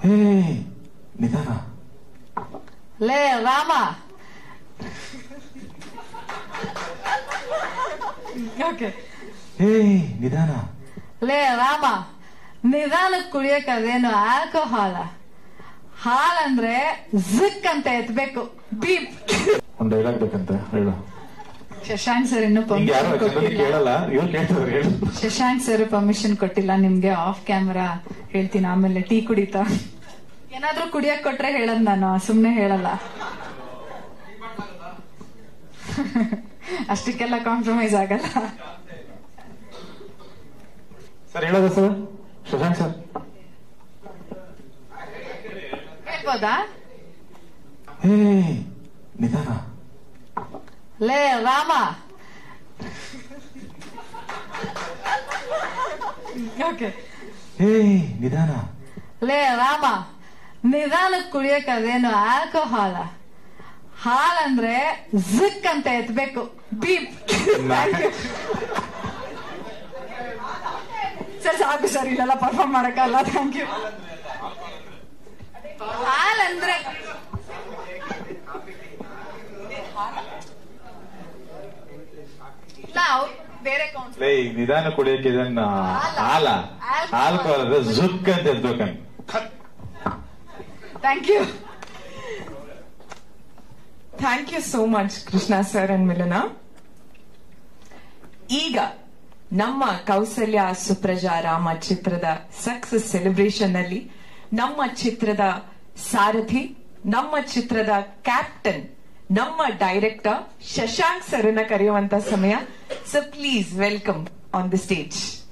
ಹೇ ನಿಧಾನ ಲೇ Rama okay hey ನಿಧಾನ ಲೇ ರಾಮ ನಿಧಾನಕ್ಕೆ ಕುಡಿಯಕ್ ಅದೇನು ಆಲ್ಕೋಹಾಲ ಹಾಲಂದ್ರೆ ಝಿಕ್ ಅಂತ ಎತ್ಬೇಕು ಬೀಪ್ ಒಂದ್ ಡೈಲಾಗ್ ಬೇಕಂತ ಹೇಳು ಶಶಾಂಕ್ ಸರ್ ಇನ್ನು ಹಿಂಗೆ ಯಾರು ಪರ್ಮಿಷನ್ ಜನರಲ್ಲಿ ಕೊಟ್ಟಿಲ್ಲ ಕೇಳಲ್ಲ ಇವ್ರು ಕೇಳ್ತಾರೆ ಹೇಳು ಶಶಾಂಕ್ ಸರ್ ಪರ್ಮಿಷನ್ ಕೊಟ್ಟಿಲ್ಲ ನಿಮ್ಗೆ ಆಫ್ ಕ್ಯಾಮರಾ ಹೇಳ್ತೀನಿ ಆಮೇಲೆ ಟೀ ಕುಡಿತಾ ಏನಾದ್ರೂ ಕುಡಿಯಕ್ ಕೊಟ್ರೆ ಹೇಳದ್ ನಾನು ಸುಮ್ನೆ ಹೇಳಲ್ಲ ಅಷ್ಟಕ್ಕೆಲ್ಲ ಕಾಂಪ್ರಮೈಸ್ ಆಗಲ್ಲ ಸರ್ ಹೇಳೋದ ಸರ್ ಶಶಾಂಕ್ ಸರ್ ಹೇಳ್ಬೋದಾ ಹೇ ನಿಧಾನ ಲೇ ರಾಮ ಓಕೆ ಹೇ ನಿಧಾನ ಲೇ ರಾಮ ನಿಧಾನಕ್ಕೆ ಕುಡಿಯಕ್ ಅದೇನು ಆಲ್ಕೋಹಾಲ ಹಾಲಂದ್ರೆ ಝಿಕ್ ಅಂತ ಎತ್ಬೇಕು ಬೀಪ್ ಸರ್ ಸಾಕು ಸರ್ ಇಲ್ಲೆಲ್ಲ ಪರ್ಫಾರ್ಮ್ ಮಾಡಕ್ಕಲ್ಲ ಥ್ಯಾಂಕ್ ಯು ಹಾಲಂದ್ರೆ ಇಲ್ಲ ಅವ್ರು ಬೇರೆ ಕೌನ್ಸ್ ಲೇ ಈಗ ನಿಧಾನ ಕುಡಿಯಕ್ಕೆ ಇದನ್ನ ಹಾಲ ಆಲ್ಕೋಹಾಲ್ ಅಂದ್ರೆ ಜುಕ್ ಅಂತ ಎದ್ಬೇಕಂತ thank you thank you so much Krishna sir and Milana ಈಗ ನಮ್ಮ ಕೌಸಲ್ಯ ಸುಪ್ರಜಾ ರಾಮ ಚಿತ್ರದ ಸಕ್ಸಸ್ ಸೆಲೆಬ್ರೇಷನ್ ನಲ್ಲಿ ನಮ್ಮ ಚಿತ್ರದ ಸಾರಥಿ ನಮ್ಮ ಚಿತ್ರದ ಕ್ಯಾಪ್ಟನ್ ನಮ್ಮ ಡೈರೆಕ್ಟರ್ ಶಶಾಂಕ್ ಸರ್ನ ಕರೆಯುವಂತ ಸಮಯ so please welcome on the stage